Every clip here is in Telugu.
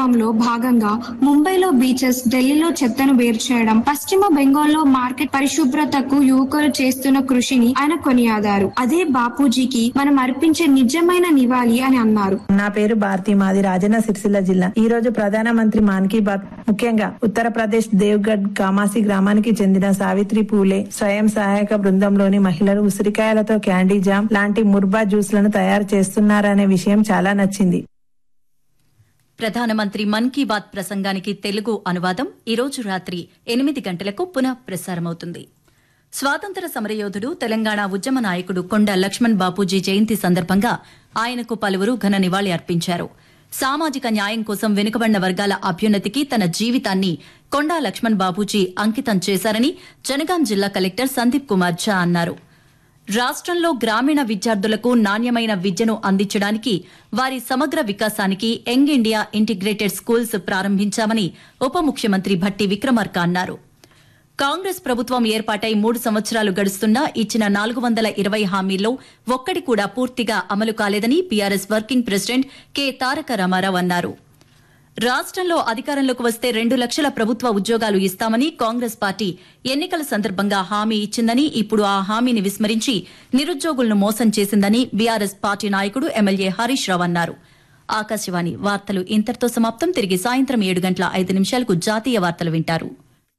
కార్యక్రమంలో భాగంగా ముంబైలో బీచెస్ ఢిల్లీలో చెత్తను వేరు చేయడం పశ్చిమ బెంగాల్లో మార్కెట్ పరిశుభ్రతకు యువకులు చేస్తున్న కృషిని ఆయన కొనియాడారు అదే బాపూజీకి మనం అర్పించే నిజమైన నివాళి అని అన్నారు నా పేరు భారతి మాది రాజన్న సిరిసిల్ల జిల్లా ఈ రోజు ప్రధానమంత్రి మాన్ కీ బాత్ ముఖ్యంగా ఉత్తరప్రదేశ్ దేవ్గఢ్ కామాసి గ్రామానికి చెందిన సావిత్రి పూలే స్వయం సహాయక బృందంలోని మహిళలు ఉసిరికాయలతో క్యాండీ జామ్ లాంటి ముర్బా జ్యూస్లను తయారు చేస్తున్నారనే విషయం చాలా నచ్చింది ప్రధానమంత్రి మన్ కీ బాత్ ప్రసంగానికి తెలుగు అనువాదం ఈరోజు రాత్రి ఎనిమిది గంటలకు పునః ప్రసారమవుతుంది స్వాతంత్ర సమరయోధుడు తెలంగాణ ఉద్యమ నాయకుడు కొండ లక్ష్మణ్ బాపూజీ జయంతి సందర్భంగా ఆయనకు పలువురు ఘన నివాళి అర్పించారు సామాజిక న్యాయం కోసం వెనుకబడిన వర్గాల అభ్యున్నతికి తన జీవితాన్ని కొండా లక్ష్మణ్ బాపూజీ అంకితం చేశారని జనగాం జిల్లా కలెక్టర్ సందీప్ కుమార్ ఝా అన్నారు రాష్ట్రంలో గ్రామీణ విద్యార్థులకు నాణ్యమైన విద్యను అందించడానికి వారి సమగ్ర వికాసానికి యంగ్ ఇండియా ఇంటిగ్రేటెడ్ స్కూల్స్ ప్రారంభించామని ఉప ముఖ్యమంత్రి భట్టి విక్రమార్క అన్నారు కాంగ్రెస్ ప్రభుత్వం ఏర్పాటై మూడు సంవత్సరాలు గడుస్తున్నా ఇచ్చిన నాలుగు వందల ఇరవై హామీల్లో ఒక్కటి కూడా పూర్తిగా అమలు కాలేదని BRS working president K Taraka Ramarao అన్నారు రాష్ట్రంలో అధికారంలోకి వస్తే రెండు లక్షల ప్రభుత్వ ఉద్యోగాలు ఇస్తామని కాంగ్రెస్ పార్టీ ఎన్నికల సందర్భంగా హామీ ఇచ్చిందని ఇప్పుడు ఆ హామీని విస్మరించి నిరుద్యోగులను మోసం చేసిందని బీఆర్ఎస్ పార్టీ నాయకుడు ఎమ్మెల్యే హరీష్ రావు అన్నారు ఆకాశవాణి వార్తలు ఇంతటితో సమాప్తం తిరిగి సాయంత్రం ఏడు గంటల ఐదు నిమిషాలకు జాతీయ వార్తలు వింటారు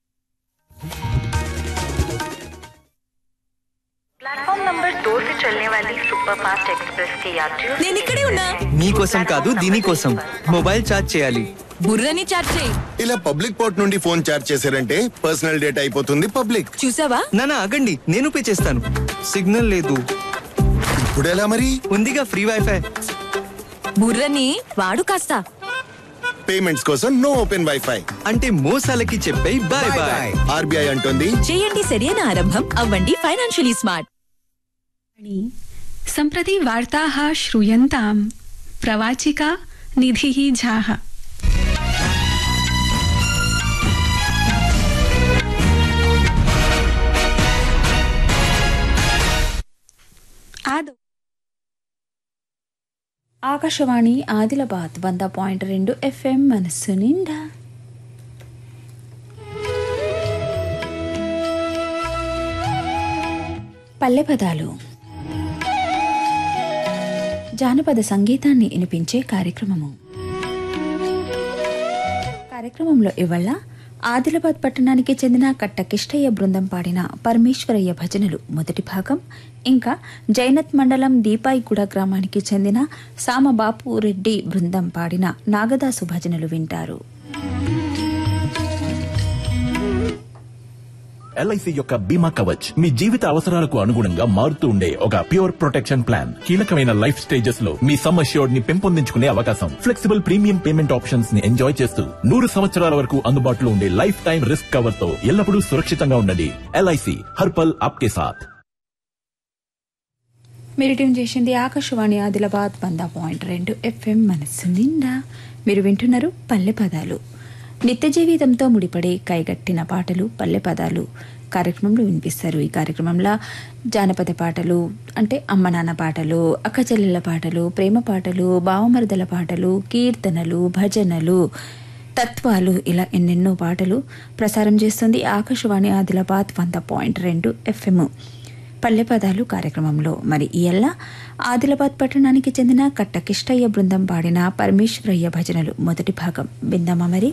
प्लेटफॉर्म नंबर दो से चलने वाली सुपरफास्ट एक्सप्रेस के यात्रियों నేను ఇక్కడే ఉన్నా మీకోసం కాదు దీనికోసం మొబైల్ ఛార్జ్ చేయాలి బుర్రని చాట్ చేయి ఇలా పబ్లిక్ పోర్ట్ నుండి ఫోన్ చార్జ్ చేశారంటే పర్సనల్ డేటా అయిపోతుంది పబ్లిక్ చూసావా నానా ఆగండి నేను పే చేస్తాను సిగ్నల్ లేదు ఇప్పుడు ఎలా మరి ఉందిగా ఫ్రీ వైఫై బుర్రని వాడు కాస్త పేమెంట్స్ కోసం నో ఓపెన్ వైఫై అంటే మోసాలకి చెప్పే బాయ్ బాయ్ ఆర్బీఐ అంటోంది చేయండి సరైన ఆరంభం అవ్వండి ఫైనాన్షియలీ స్మార్ట్ सम्प्रति वार्ताः श्रूयन्ताम् प्रवाचिका निधिः झाः आदौ ఆకాశవాణి ఆదిలాబాద్ వంద పాయింట్ రెండు ఎఫ్ఎం మనస్సు నిండా పల్లె పదాలు జానపద సంగీతాన్ని వినిపించే కార్యక్రమము కార్యక్రమంలో ఇవాళ ఆదిలాబాద్ పట్టణానికి చెందిన కట్టకిష్టయ్య బృందం పాడిన పరమేశ్వరయ్య భజనలు మొదటి భాగం ఇంకా జైనత్ మండలం దీపాయిగూడ గ్రామానికి చెందిన సామబాపు రెడ్డి బృందం పాడిన నాగదాసు భజనలు వింటారు ఎల్ఐసి యొక్క బీమా కవచ్ మీ జీవిత అవసరాలకు అనుగుణంగా మారుతూ ఉండే ఒక ప్యూర్ ప్రొటెక్షన్ ప్లాన్ కీలకమైన లైఫ్ స్టేజెస్ లో మీ సమ్ అష్యూర్డ్ ని పెంపొందించుకునే అవకాశం ఫ్లెక్సిబుల్ ప్రీమియం పేమెంట్ ఆప్షన్స్ ని ఎంజాయ్ చేస్తూ నూరు సంవత్సరాల వరకు అందుబాటులో ఉండే లైఫ్ టైం రిస్క్ కవర్ తో ఎల్లప్పుడూ సురక్షితంగా ఉండండి ఎల్ఐసి హర్పల్ ఆప్కే సాథ్ మీరు ట్యూన్ చేసింది ఆకాశవాణి ఆదిలాబాద్ వంద పాయింట్ రెండు ఎఫ్ఎం మనస్సు నిండా మీరు వింటున్నారు పల్లె పదాలు నిత్య జీవితంతో ముడిపడే కైగట్టిన పాటలు పల్లె పదాలు కార్యక్రమంలో వినిపిస్తారు ఈ కార్యక్రమంలో జానపద పాటలు అంటే అమ్మ నాన్న పాటలు అక్క చెల్లెళ్ళ పాటలు ప్రేమ పాటలు బావమరదల పాటలు కీర్తనలు భజనలు తత్వాలు ఇలా ఎన్నెన్నో పాటలు ప్రసారం చేస్తుంది ఆకాశవాణి ఆదిలాబాద్ వంద పాయింట్ రెండు ఎఫ్ఎం పల్లె పదాలు కార్యక్రమంలో మరి ఇయల్ల ఆదిలాబాద్ పట్టణానికి చెందిన కట్టకిష్టయ్య బృందం పాడిన పరమేశ్వరయ్య భజనలు మొదటి భాగం విందామా మరి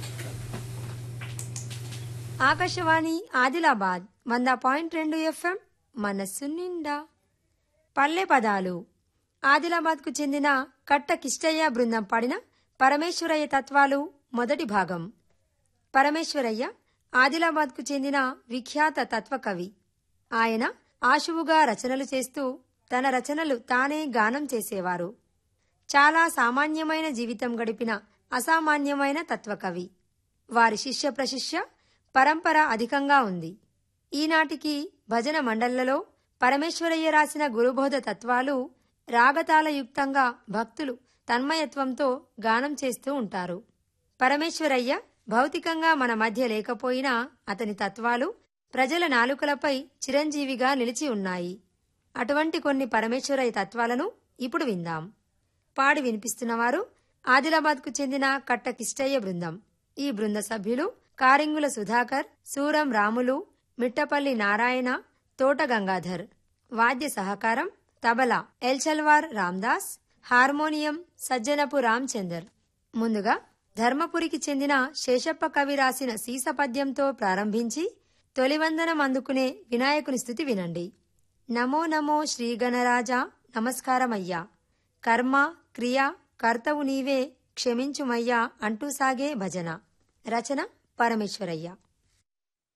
ఆకాశవాణి ఆదిలాబాద్ వంద పాయింట్ రెండు ఎఫ్ఎం మనస్సు నిండా పల్లె పదాలు ఆదిలాబాద్కు చెందిన కట్ట కిష్టయ్య బృందం పాడిన పరమేశ్వరయ్య తత్వాలు మొదటి భాగం పరమేశ్వరయ్య ఆదిలాబాద్కు చెందిన విఖ్యాత తత్వకవి ఆయన ఆశువుగా రచనలు చేస్తూ తన రచనలు తానే గానం చేసేవారు చాలా సామాన్యమైన జీవితం గడిపిన అసామాన్యమైన తత్వకవి వారి శిష్య ప్రశిష్య పరంపర అధికంగా ఉంది ఈనాటికి భజన మండళ్లలో పరమేశ్వరయ్య రాసిన గురుబోధ తత్వాలు రాగతాలయుక్తంగా భక్తులు తన్మయత్వంతో గానం చేస్తూ ఉంటారు పరమేశ్వరయ్య భౌతికంగా మన మధ్య లేకపోయినా అతని తత్వాలు ప్రజల నాలుకలపై చిరంజీవిగా నిలిచి ఉన్నాయి అటువంటి కొన్ని పరమేశ్వరయ్య తత్వాలను ఇప్పుడు విందాం పాడి వినిపిస్తున్నవారు ఆదిలాబాద్కు చెందిన కట్ట కిష్టయ్య బృందం ఈ బృంద సభ్యులు కారింగుల సుధాకర్ సూరం రాములు మిట్టపల్లి నారాయణ తోట గంగాధర్ వాద్య సహకారం తబలా ఎల్చల్వార్ రామ్దాస్ హార్మోనియం సజ్జనపు రామ్చందర్ ముందుగా ధర్మపురికి చెందిన శేషప్ప కవి రాసిన సీస పద్యంతో ప్రారంభించి తొలివందనం అందుకునే వినాయకుని స్థుతి వినండి నమో నమో శ్రీగణరాజ నమస్కారమయ్యా కర్మ క్రియ కర్తవు నీవే క్షమించుమయ్యా అంటూ సాగే భజన రచన పరమేశ్వరయ్య